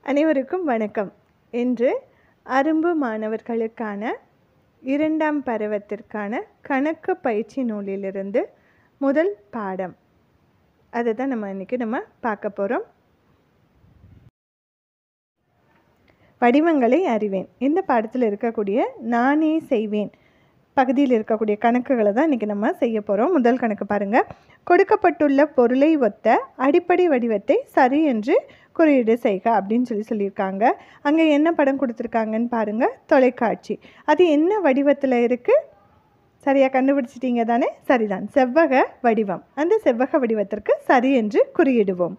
அனைவருக்கும் வணக்கம் இன்று அரும்பு மாணவர்களுக்கான இரண்டாம் பருவத்திற்கான கணக்கு பயிற்சி நூலிலிருந்து முதல் பாடம் அதை தான் நம்ம இன்றைக்கி நம்ம பார்க்க போகிறோம் வடிவங்களை அறிவேன் இந்த பாடத்தில் இருக்கக்கூடிய நானே செய்வேன் பகுதியில் இருக்கக்கூடிய கணக்குகளை தான் இன்றைக்கி நம்ம செய்ய போகிறோம் முதல் கணக்கு பாருங்கள் கொடுக்கப்பட்டுள்ள பொருளை ஒத்த அடிப்படை வடிவத்தை சரி என்று குறியீடு செய்க அப்படின்னு சொல்லி சொல்லியிருக்காங்க அங்கே என்ன படம் கொடுத்துருக்காங்கன்னு பாருங்கள் தொலைக்காட்சி அது என்ன வடிவத்தில் இருக்குது சரியாக கண்டுபிடிச்சிட்டீங்க தானே சரிதான் செவ்வக வடிவம் அந்த செவ்வக வடிவத்திற்கு சரி என்று குறியிடுவோம்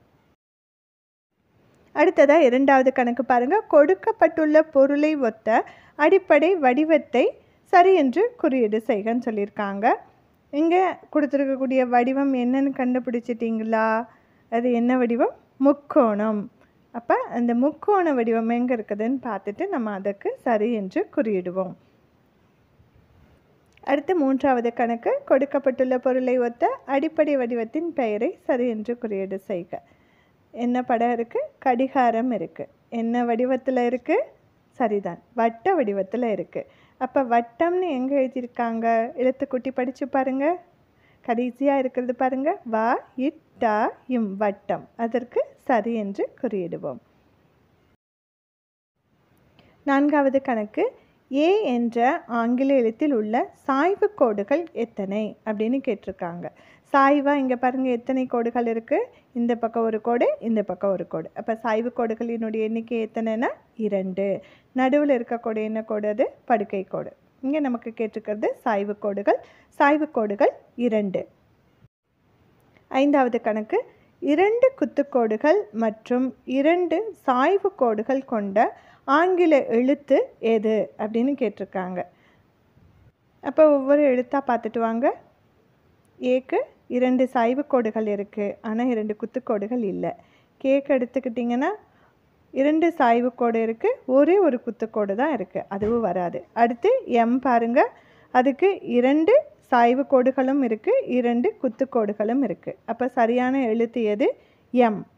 அடுத்ததாக இரண்டாவது கணக்கு பாருங்கள் கொடுக்கப்பட்டுள்ள பொருளை ஒத்த அடிப்படை வடிவத்தை சரி என்று குறியீடு செய்கன்னு சொல்லியிருக்காங்க இங்கே கொடுத்துருக்கக்கூடிய வடிவம் என்னன்னு கண்டுபிடிச்சிட்டிங்களா அது என்ன வடிவம் முக்கோணம் அப்போ அந்த முக்கோண வடிவம் எங்கே இருக்குதுன்னு பார்த்துட்டு நம்ம அதற்கு சரி என்று குறியிடுவோம் அடுத்து மூன்றாவது கணக்கு கொடுக்கப்பட்டுள்ள பொருளை ஒத்த அடிப்படை வடிவத்தின் பெயரை சரி என்று குறியீடு செய்க என்ன படம் இருக்குது கடிகாரம் இருக்குது என்ன வடிவத்தில் இருக்குது சரிதான் வட்ட வடிவத்தில் இருக்குது அப்போ வட்டம்னு எங்கே எழுதியிருக்காங்க எழுத்துக்குட்டி படித்து பாருங்கள் கடைசியாக இருக்கிறது பாருங்கள் வா இட்டா இம் வட்டம் அதற்கு சரி என்று குறியிடுவோம் நான்காவது கணக்கு ஏ என்ற ஆங்கில எழுத்தில் உள்ள சாய்வு கோடுகள் எத்தனை அப்படின்னு கேட்டிருக்காங்க சாய்வாக இங்கே பாருங்கள் எத்தனை கோடுகள் இருக்குது இந்த பக்கம் ஒரு கோடு இந்த பக்கம் ஒரு கோடு அப்போ சாய்வு கோடுகளினுடைய எண்ணிக்கை எத்தனைன்னா இரண்டு நடுவில் இருக்க கோடு என்ன கோடு அது படுக்கை கோடு இங்கே நமக்கு கேட்டிருக்கிறது சாய்வு கோடுகள் சாய்வு கோடுகள் இரண்டு ஐந்தாவது கணக்கு இரண்டு குத்துக்கோடுகள் மற்றும் இரண்டு சாய்வு கோடுகள் கொண்ட ஆங்கில எழுத்து எது அப்படின்னு கேட்டிருக்காங்க அப்போ ஒவ்வொரு எழுத்தாக பார்த்துட்டு வாங்க ஏக்கு இரண்டு சாய்வு கோடுகள் இருக்குது ஆனால் இரண்டு குத்துக்கோடுகள் இல்லை கேக்கு எடுத்துக்கிட்டிங்கன்னா இரண்டு சாய்வு கோடு இருக்குது ஒரே ஒரு குத்துக்கோடு தான் இருக்குது அதுவும் வராது அடுத்து எம் பாருங்கள் அதுக்கு இரண்டு சாய்வு கோடுகளும் இருக்குது இரண்டு குத்துக்கோடுகளும் இருக்குது அப்போ சரியான எழுத்து எது எம்